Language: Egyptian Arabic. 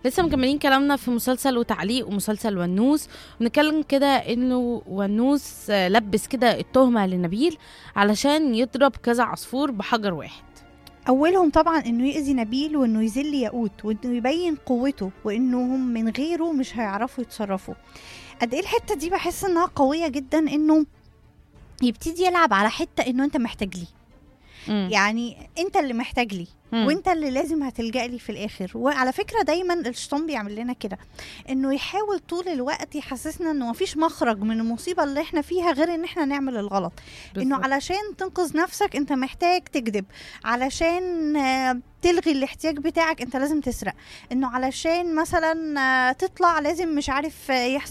لسه مكملين كلامنا في مسلسل وتعليق ومسلسل ونوس ونتكلم كده انه ونوس آه، لبس كده التهمة لنبيل علشان يضرب كذا عصفور بحجر واحد اولهم طبعا انه يأذي نبيل وانه يذل ياقوت وانه يبين قوته وانهم من غيره مش هيعرفوا يتصرفوا قد ايه الحته دي بحس انها قويه جدا انه يبتدي يلعب على حته انه انت محتاج لي مم. يعني انت اللي محتاج لي مم. وانت اللي لازم هتلجأ لي في الاخر وعلى فكره دايما الشيطان بيعمل لنا كده انه يحاول طول الوقت يحسسنا انه مفيش مخرج من المصيبه اللي احنا فيها غير ان احنا نعمل الغلط انه بالظبط. علشان تنقذ نفسك انت محتاج تكذب علشان آه، تلغي الاحتياج بتاعك انت لازم تسرق انه علشان مثلا آه، تطلع لازم مش عارف آه، يحصل